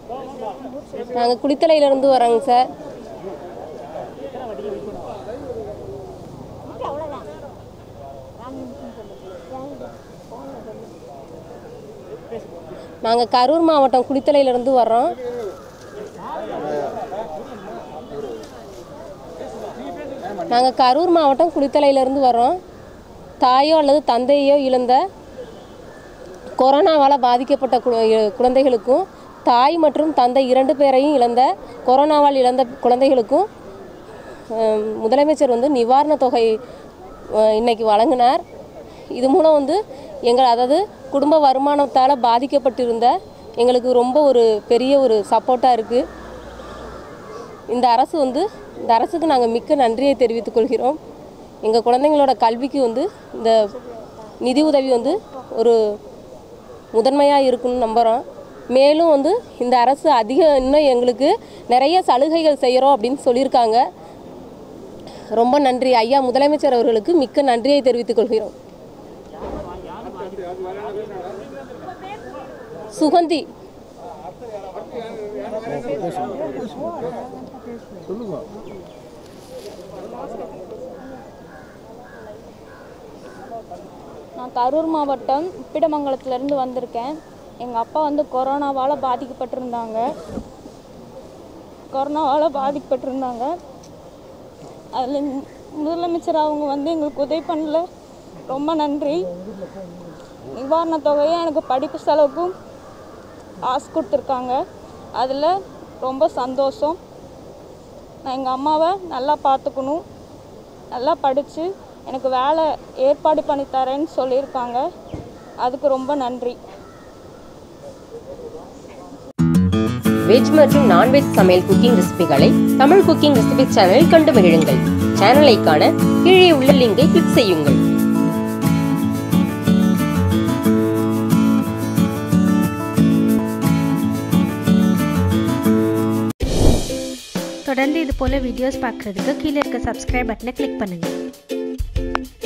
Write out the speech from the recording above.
நாங்கள் குளித்தலையிலேருந்து வரோங்க சார் நாங்கள் கரூர் மாவட்டம் குளித்தலையிலேருந்து வர்றோம் நாங்கள் கரூர் மாவட்டம் குளித்தலையிலேருந்து வர்றோம் தாயோ அல்லது தந்தையோ இழந்த கொரோனாவால் பாதிக்கப்பட்ட கு- குழந்தைகளுக்கும் தாய் மற்றும் தந்தை இரண்டு பேரையும் இழந்த கொரோனாவால் இழந்த குழந்தைகளுக்கும் அஹ், முதலமைச்சர் வந்து நிவாரணத் தொகை அஹ், இன்னைக்கு வழங்கினார் இது மூலம் வந்து எங்கள் அதாவது குடும்ப வருமானத்தால் பாதிக்கப்பட்டிருந்த எங்களுக்கு ரொம்ப ஒரு பெரிய ஒரு சப்போர்ட்டாக இருக்குது இந்த அரசு வந்து இந்த அரசுக்கு நாங்கள் மிக்க நன்றியை தெரிவித்துக் கொள்கிறோம் எங்கள் குழந்தைங்களோட கல்விக்கு வந்து இந்த நிதி உதவி வந்து ஒரு முதன்மையாக இருக்குன்னு நம்புகிறோம் மேலும் வந்து இந்த அரசு அதிக இன்னும் எங்களுக்கு நிறைய சலுகைகள் செய்கிறோம் அப்படின்னு சொல்லியிருக்காங்க ரொம்ப நன்றி ஐயா முதலமைச்சர் அவர்களுக்கு மிக்க நன்றியை தெரிவித்துக் கொள்கிறோம் சுகந்தி நான் கரூர் மாவட்டம் உப்பிடமங்கலத்துலேருந்து வந்திருக்கேன் எங்கள் அப்பா வந்து கொரோனாவால் பாதிக்கப்பட்டிருந்தாங்க கொரோனாவால் பாதிக்கப்பட்டிருந்தாங்க அதில் முதலமைச்சர் அவங்க வந்து எங்களுக்கு உதவி பண்ணல ரொம்ப நன்றி நிவாரணத் தொகையை எனக்கு படிப்பு செலவுக்கும் காசு கொடுத்துருக்காங்க அதில் ரொம்ப சந்தோஷம் நான் எங்கள் அம்மாவை நல்லா பார்த்துக்கணும் நல்லா படித்து எனக்கு வேலை ஏற்பாடு பண்ணி தரேன்னு சொல்லியிருக்காங்க அதுக்கு ரொம்ப நன்றி வெஜ் மற்றும் நான்வெஜ் சமையல் குக்கிங் ரெசிபிகளை தமிழ் குக்கிங் ரெசிபி சேனலில் கண்டு மகிழுங்கள் சேனலை காண கீழே உள்ள லிங்கை கிளிக் செய்யுங்கள் தொடர்ந்து இது போல் வீடியோஸ் பார்க்குறதுக்கு கீழே இருக்க சப்ஸ்கிரைப் பட்டனை கிளிக் பண்ணுங்கள்